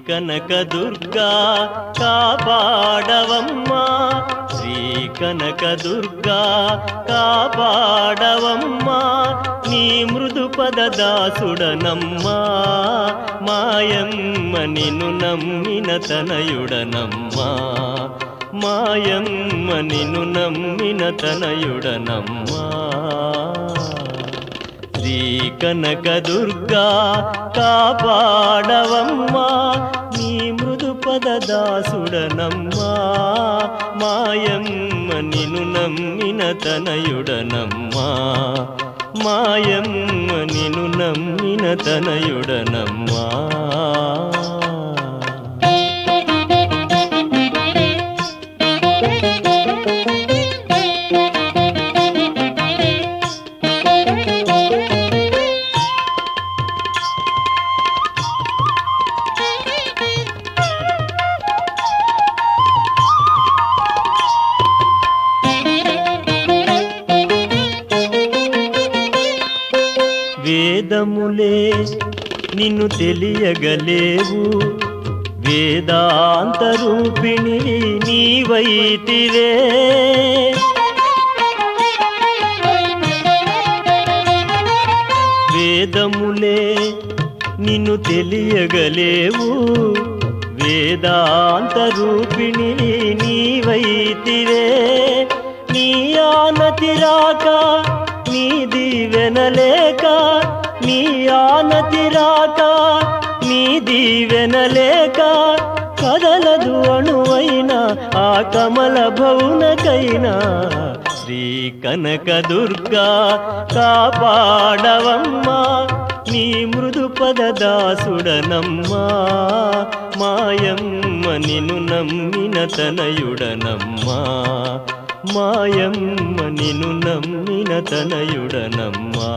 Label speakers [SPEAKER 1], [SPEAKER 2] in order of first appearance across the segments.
[SPEAKER 1] కనక దుర్గా కాపాడవమ్మా శ్రీ కనక దుర్గా కాపాడవమ్మా నీ మృదు పద దాసుడనమ్మా మాయమ్మ నిన్ను నమ్మిన తనయుడనమ్మా మాయమ్మ నిన్ను నమ్మిన తనయుడనమ్మా శ్రీ కనక దుర్గా కాపాడవమ్మా నీ మృదు పద దాసుడనమ్మా మాయమ్మ నిన్ను నమ్మిన తనయుడనమ్మా మాయమ్మ నిన్ను నమ్మిన తనయుడనమ్మా వేదములే నిన్ను తెలియగలేవు వేదాంత రూపిణి నీవైతివే వేదములే నిన్ను తెలియగలేవు వేదాంత రూపిణి నీవైతివే నీ ఆనతి రాక నీ దీవెనలేక నీ ఆనతి రాక నీ దీవెనలేక కదలదు అణువైన ఆ కమల భౌనకైనా శ్రీ కనక దుర్గా కాపాడవమ్మా నీ మృదు పద దాసుడనమ్మా మాయమ్మ నిన్ను నమ్మిన తనయుడనమ్మా మాయమ్మ నిన్ను నమ్మిన తనయుడనమ్మా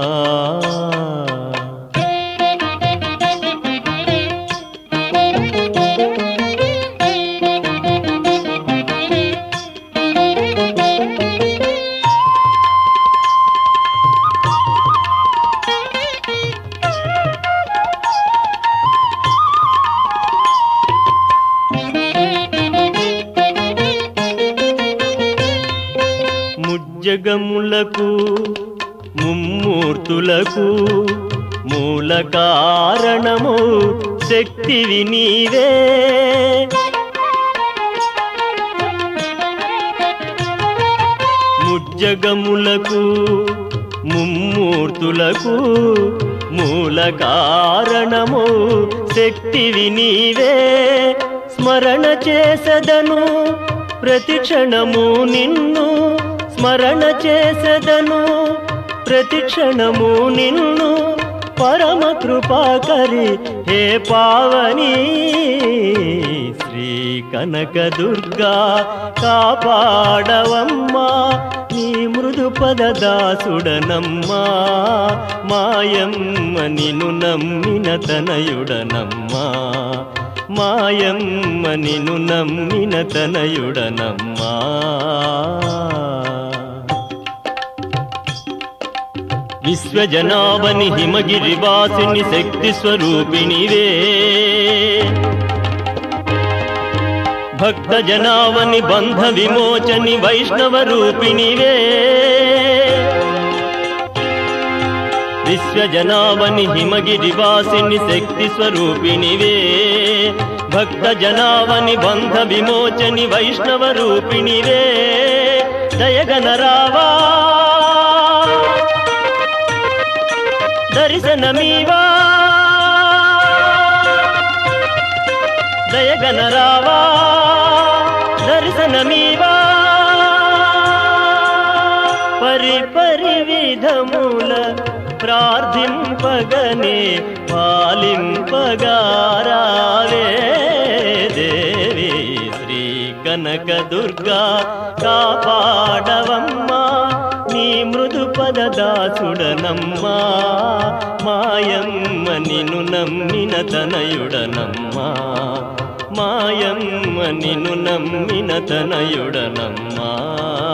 [SPEAKER 1] ముజ్జగములకు ముమ్మూర్తులకు మూల కారణము శక్తివి నీవే ముజ్జగములకు ముమ్మూర్తులకు మూల కారణము శక్తివి నీవే స్మరణ చేసదను ప్రతి క్షణము నిన్ను స్మరణ చేసదను ప్రతి క్షణము నిన్ను పరమ కృపాకరి హే పావని శ్రీ కనక దుర్గా కాపాడవమ్మా నీ మృదు పద దాసుడనమ్మా మాయమ్మ నిన్ను నమ్మిన తనయుడనమ్మా మాయమ్మ నిన్ను నమ్మిన తనయుడనమ్మా విశ్వజనాభని హిమగిరివాసిని శక్తి స్వరూపిణివే భక్త జనావని బంధ విమోచని వైష్ణవ రూపిణివే విశ్వజనావని హిమగిరివాసిని శక్తి స్వరూపిణివే భక్త జనావని బంధ విమోచని వైష్ణవ రూపిణివే దయగనరావా దర్శనమీవా దయగనరావా దర్శనమీవా పరి పరి విధముల ప్రార్థింపగనే పాలింపగారావే దేవి శ్రీ కనక దుర్గా కాపాడవమ్మా నీ మృదు పద దాసుడనమ్మా మాయమ్మ నిన్ను నమ్మిన తనయుడనమ్మా మాయమ్మ నిన్ను నమ్మిన తనయుడనమ్మా